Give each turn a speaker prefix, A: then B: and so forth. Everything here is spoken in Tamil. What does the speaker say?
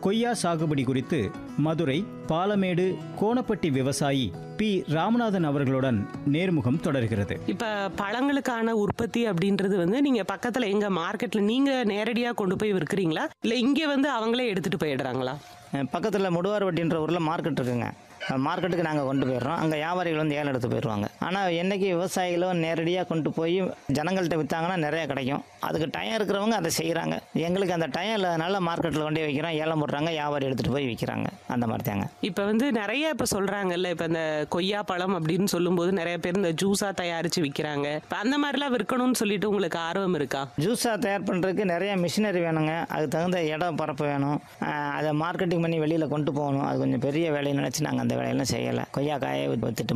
A: கொய்யா சாகுபடி குறித்து மதுரை பாலமேடு கோணப்பட்டி விவசாயி பி ராமநாதன் அவர்களுடன் நேர்முகம் தொடர்கிறது
B: இப்ப பழங்களுக்கான உற்பத்தி அப்படின்றது வந்து நீங்க பக்கத்துல எங்க மார்க்கெட்ல நீங்க நேரடியா கொண்டு போய் விற்கிறீங்களா இல்ல இங்க வந்து அவங்களே எடுத்துட்டு போயிடுறாங்களா
C: பக்கத்தில் முடுவார்வட்டின்ற ஊரில் மார்க்கெட் இருக்குங்க மார்க்கெட்டுக்கு நாங்கள் கொண்டு போயிடுறோம் அங்கே வியாபாரிகள் வந்து ஏலம் எடுத்து போயிடுவாங்க ஆனால் என்னைக்கு விவசாயிகளும் நேரடியாக கொண்டு போய் ஜனங்கள்கிட்ட விற்றாங்கன்னா நிறைய கிடைக்கும் அதுக்கு டைம் இருக்கிறவங்க அதை செய்கிறாங்க எங்களுக்கு அந்த டைம் இல்லாதனால மார்க்கெட்டில் கொண்டு போய் வைக்கிறோம் ஏலம் போடுறாங்க வியாபாரி எடுத்துகிட்டு போய் விற்கிறாங்க அந்த மாதிரி தாங்க
B: இப்ப வந்து நிறைய இப்ப சொல்றாங்கல்ல இப்ப இந்த கொய்யா பழம் அப்படின்னு சொல்லும்போது நிறைய பேர் இந்த ஜூஸா தயாரிச்சு விக்கிறாங்க இப்ப அந்த மாதிரிலாம் விற்கணும்னு சொல்லிட்டு உங்களுக்கு ஆர்வம் இருக்கா
C: ஜூஸாக தயார் பண்ணுறதுக்கு நிறைய மிஷினரி வேணுங்க அதுக்கு தகுந்த இடம் பரப்பு வேணும் ஆஹ் அதை மார்க்கெட்டிங் பண்ணி வெளியில் கொண்டு போகணும் அது கொஞ்சம் பெரிய வேலைன்னு நினச்சி நாங்கள் அந்த வேலையெல்லாம் செய்யலை கொய்யா காயை விற்றுட்டு